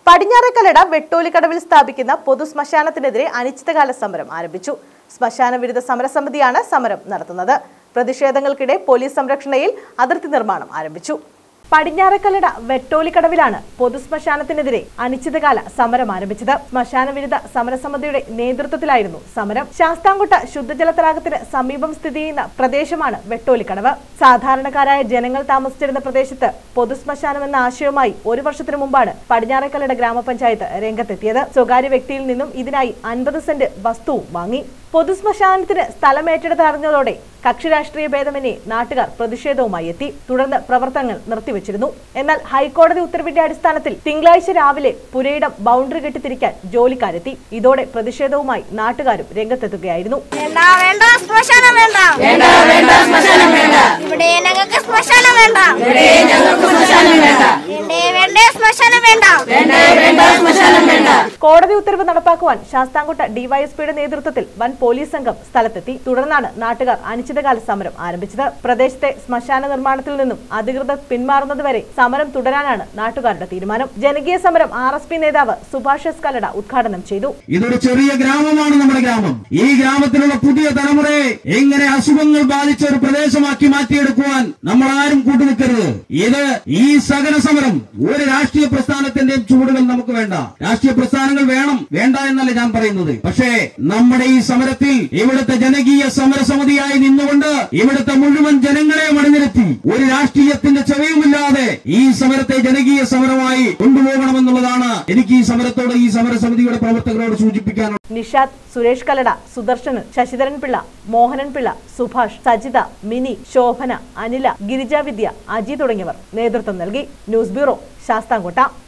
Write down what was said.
പടിഞ്ഞാറക്കല്ലട വെട്ടോലിക്കടവിൽ സ്ഥാപിക്കുന്ന പൊതു ശ്മശാനത്തിനെതിരെ അനിശ്ചിതകാല സമരം ആരംഭിച്ചു ശ്മശാന വിരുദ്ധ സമരസമിതിയാണ് സമരം നടത്തുന്നത് പ്രതിഷേധങ്ങൾക്കിടെ പോലീസ് സംരക്ഷണയിൽ അതിർത്തി നിർമ്മാണം ആരംഭിച്ചു പടിഞ്ഞാറക്കല്ലട വെട്ടോലിക്കടവിലാണ് പൊതു ശ്മശാനത്തിനെതിരെ അനിശ്ചിതകാല സമരം ആരംഭിച്ചത് ശ്മശാന വിരുദ്ധ സമരസമിതിയുടെ നേതൃത്വത്തിലായിരുന്നു സമരം ശാസ്താംകോട്ട ശുദ്ധജല തടാകത്തിന് സമീപം സ്ഥിതി ചെയ്യുന്ന പ്രദേശമാണ് വെട്ടോലിക്കടവ് സാധാരണക്കാരായ ജനങ്ങൾ താമസിച്ചിരുന്ന പ്രദേശത്ത് പൊതു ശ്മശാനം എന്ന ആശയവുമായി ഒരു വർഷത്തിനു മുമ്പാണ് പടിഞ്ഞാറക്കല്ലട ഗ്രാമപഞ്ചായത്ത് രംഗത്തെത്തിയത് സ്വകാര്യ വ്യക്തിയിൽ നിന്നും ഇതിനായി അൻപത് സെന്റ് വസ്തുവും വാങ്ങി പൊതു ശ്മശാനത്തിന് സ്ഥലം ഏറ്റെടുത്തറിഞ്ഞതോടെ കക്ഷി രാഷ്ട്രീയ ഭേദമന്യേ നാട്ടുകാർ പ്രതിഷേധവുമായി എത്തി തുടർന്ന് പ്രവർത്തനങ്ങൾ നിർത്തിവച്ചിരുന്നു എന്നാൽ ഹൈക്കോടതി ഉത്തരവിന്റെ അടിസ്ഥാനത്തിൽ തിങ്കളാഴ്ച രാവിലെ പുരയിടം ബൗണ്ടറി കെട്ടിത്തിരിക്കാൻ ജോലിക്കാരെത്തി ഇതോടെ പ്രതിഷേധവുമായി നാട്ടുകാരും രംഗത്തെത്തുകയായിരുന്നു വേണ്ട വേണ്ട ശ്മശാനം വേണ്ട വേണ്ട വേണ്ട ശ്മശാനം വേണ്ട ഇവിടെ ഞങ്ങൾക്ക് ശ്മശാനം വേണ്ട ഇവിടെ ഞങ്ങൾക്ക് ശ്മശാനം വേണ്ട വേണ്ടേ വേണ്ടേ ശ്മശാനം വേണ്ട വേണ്ട വേണ്ട ശ്മശാനം വേണ്ട കോടതി ഉത്തരവ് നടപ്പാക്കുവാൻ ശാസ്താംകോട്ട ഡിവൈഎസ്പിയുടെ നേതൃത്വത്തിൽ വൻ പോലീസ് സംഘം സ്ഥലത്തെത്തി തുടർന്നാണ് നാട്ടുകാർ അനിശ്ചിതകാല സമരം ആരംഭിച്ചത് പ്രദേശത്തെ ശ്മശാന നിർമ്മാണത്തിൽ നിന്നും അധികൃതർ പിന്മാറുന്നതുവരെ സമരം തുടരാനാണ് നാട്ടുകാരുടെ തീരുമാനം ജനകീയ സമരം ആർ എസ് പി നേതാവ് സുഭാഷ് എസ് കല്ലട ഉദ്ഘാടനം ചെയ്തു ഇതൊരു ചെറിയ ഗ്രാമമാണ് നമ്മുടെ ഗ്രാമം ഈ ഗ്രാമത്തിലുള്ള പുതിയ തലമുറയെ എങ്ങനെ അസുഖങ്ങൾ ബാധിച്ച ഒരു പ്രദേശമാക്കി മാറ്റിയെടുക്കുവാൻ നമ്മൾ ആരും കൂട്ടുനിൽക്കരുത് ഇത് ഈ സകല സമരം ഒരു രാഷ്ട്രീയ പ്രസ്ഥാനത്തിന്റെയും ചുവടുകൾ നമുക്ക് വേണ്ട രാഷ്ട്രീയ പ്രസ്ഥാനങ്ങൾ വേണം വേണ്ട എന്നല്ല ഞാൻ പറയുന്നത് പക്ഷേ നമ്മുടെ ഈ സമരത്തിൽ ഇവിടുത്തെ ജനകീയ സമരസമിതിയായി നിന്നുകൊണ്ട് ഇവിടുത്തെ മുഴുവൻ ജനങ്ങളെ മണിനിരത്തി ഒരു രാഷ്ട്രീയത്തിന്റെ ചെവയുമില്ലാതെ ഈ സമരത്തെ ജനകീയ സമരമായി കൊണ്ടുപോകണമെന്നുള്ളതാണ് എനിക്ക് ഈ സമരത്തോട് ഈ സമരസമിതിയുടെ പ്രവർത്തകരോട് സൂചിപ്പിക്കാനുള്ളത് നിഷാദ് സുരേഷ് കല്ലട സുദർശനൻ ശശിധരൻ പിള്ള മോഹനൻ പിള്ള സുഭാഷ് സജിത മിനി ശോഭന അനില ഗിരിജാവിദ്യ അജി തുടങ്ങിയവർ നേതൃത്വം നൽകി ന്യൂസ് ബ്യൂറോ ശാസ്താംകോട്ട